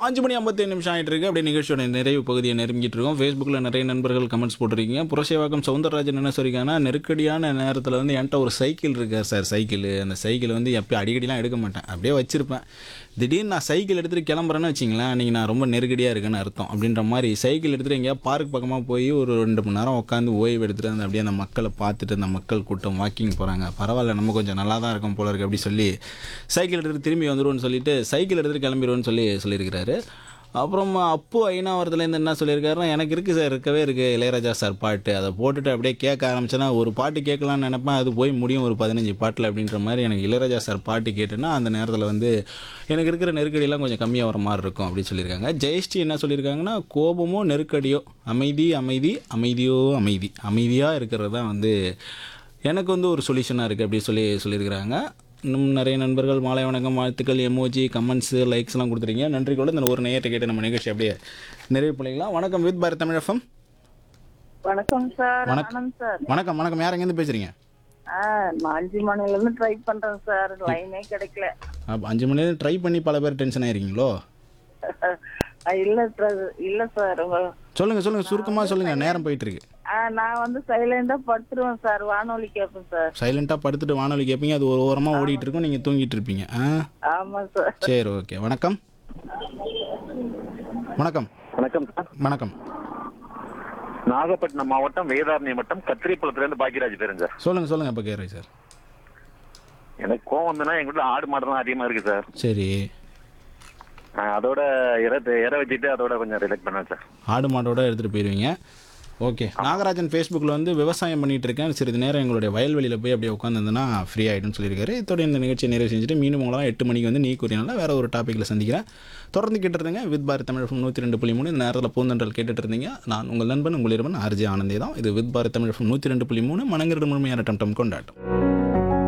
அஞ்சு மணி ஐம்பத்தேழு நிமிஷம் ஆகிட்டு இருக்கு அப்படியே நிகழ்ச்சியோட நிறைவு பகுதியை நெருங்கிட்டு இருக்கோம் ஃபேஸ்புக்கில் நிறைய நண்பர்கள் கமெண்ட்ஸ் போட்டிருக்கீங்க புரசேவாக்கம் சவுந்தரராஜன் என்ன சொல்லியிருக்காங்கன்னா நெருக்கடியான நேரத்தில் வந்து என்கிட்ட ஒரு சைக்கிள் இருக்கார் சார் சைக்கிள் அந்த சைக்கிள் வந்து எப்போ அடிக்கடிலாம் எடுக்க மாட்டேன் அப்படியே வச்சிருப்பேன் திடீர்னு நான் சைக்கிள் எடுத்துகிட்டு கிளம்புறேன்னு வச்சிங்களேன் அன்றைக்கி நான் ரொம்ப நெருக்கடியாக இருக்குன்னு அர்த்தம் அப்படின்ற மாதிரி சைக்கிள் எடுத்துகிட்டு எங்கேயா பார்க் பக்கமாக போய் ஒரு ரெண்டு மணி நேரம் உட்காந்து ஓய்வு எடுத்துகிட்டு அந்த அப்படியே அந்த மக்களை பார்த்துட்டு அந்த மக்கள் கூட்டம் வாக்கிங் போகிறாங்க பரவாயில்ல நம்ம கொஞ்சம் நல்லா தான் இருக்கும் போல இருக்கு அப்படி சொல்லி சைக்கிள் எடுத்துகிட்டு திரும்பி வந்துடுவோன்னு சொல்லிட்டு சைக்கிள் எடுத்துகிட்டு கிளம்பிடுவோன்னு சொல்லி சொல்லியிருக்கிறாரு அப்புறம் அப்பு ஐநாவரத்துலேருந்து என்ன சொல்லியிருக்காருன்னா எனக்கு இருக்குது சார் இருக்கவே இருக்குது இளையராஜா சார் பாட்டு அதை போட்டுட்டு அப்படியே கேட்க ஆரம்பிச்சேன்னா ஒரு பாட்டு கேட்கலான்னு நினைப்பேன் அது போய் முடியும் ஒரு பதினஞ்சு பாட்டில் அப்படின்ற மாதிரி எனக்கு இளையராஜா சார் பாட்டு கேட்டேன்னா அந்த நேரத்தில் வந்து எனக்கு இருக்கிற நெருக்கடியெல்லாம் கொஞ்சம் கம்மியாக வர மாதிரி இருக்கும் அப்படின்னு சொல்லியிருக்காங்க ஜெயஸ்ரீ என்ன சொல்லியிருக்காங்கன்னா கோபமோ நெருக்கடியோ அமைதி அமைதி அமைதியோ அமைதி அமைதியாக இருக்கிறது தான் வந்து எனக்கு வந்து ஒரு சொல்யூஷனாக இருக்குது அப்படி சொல்லி சொல்லியிருக்கிறாங்க இன்னும் நிறைய நண்பர்கள் மாலை வணக்கம் வாழ்த்துக்கள் எமோஜி கமெண்ட்ஸு லைக்ஸ்லாம் கொடுத்துருக்கீங்க நன்றி கூட இந்த ஒரு நேயத்தை கேட்டு நம்ம நிகழ்ச்சி அப்படியே நிறைவு பண்ணிக்கலாம் வணக்கம் வித் பாரத் தமிழ் எஃப்எம் வணக்கம் சார் வணக்கம். ஆனந்த் சார் வணக்கம் வணக்கம் யார் எங்கேருந்து பேசுகிறீங்க ஆ நான் அஞ்சு மணில இருந்து ட்ரை பண்றேன் சார் லைனே கிடைக்கல அப்ப அஞ்சு மணி நேரம் ட்ரை பண்ணி பல பேர் டென்ஷன் ஆயிருக்கீங்களோ ஆ, இல்ல சார் இல்ல சார் உங்க சொல்லுங்கள் சொல்லுங்கள் சுருக்கமாக சொல்லுங்கள் நேரம் போயிட்டு இருக்கு ஆ, நான் வந்து சைலண்டா படுத்துருவேன் சார் வானொலி கேட்பேன் சார் சைலண்ட்டாக படுத்துட்டு வானொலி கேட்பீங்க அது ஒரு ஓரமாக ஓடிட்டு இருக்கும் நீங்கள் தூங்கிட்டு இருப்பீங்க ஆ ஆமா சார் சரி ஓகே வணக்கம் வணக்கம் வணக்கம் சார் வணக்கம் நாகப்பட்டினம் மாவட்டம் வேதாரண்யம் வட்டம் கத்திரிப்பழத்துல இருந்து பாக்கியராஜ் பேருங்க சார் சொல்லுங்கள் சொல்லுங்கள் இப்போ கேட்குறேன் சார் எனக்கு கோவம் வந்துன்னா எங்க வீட்டுல ஆடு மாடு தான் அதிகமா இருக்கு சார் சரி ஆஹ் அதோட இற இற வச்சுட்டு அதோட கொஞ்சம் ரிலேட் பண்ணுவேன் சார் ஆடு மாடோட எடுத்துகிட்டு போயிடுவீங்க ஓகே நாகராஜன் ஃபேஸ்புக்கில் வந்து விவசாயம் பண்ணிட்டு இருக்கேன் சிறிது நேரம் எங்களுடைய வயல்வெளியில் போய் அப்படியே உட்காந்துருந்தேன்னா ஃப்ரீ ஆகிடும்னு சொல்லியிருக்காரு இதோட இந்த நிகழ்ச்சியை நிறைவு செஞ்சுட்டு மீண்டும் உங்களாம் எட்டு மணிக்கு வந்து நீ கூறினால வேற ஒரு டாப்பிக்கில் சந்திக்கிறேன் தொடர்ந்து கேட்டுருந்தீங்க வித் பாரத் தமிழ் நூற்றி ரெண்டு புள்ளி மூணு இந்த நேரத்தில் பூந்தன்றல் கேட்டுட்டு இருந்தீங்க நான் உங்கள் நண்பன் உங்கள் இருவன் ஆர்ஜி ஆனந்தே தான் இது வித் பாரத் தமிழ் நூற்றி ரெண்டு புள்ளி மூணு மனங்கிரடு முழுமையான டம் டம் கொண்டாட்டம்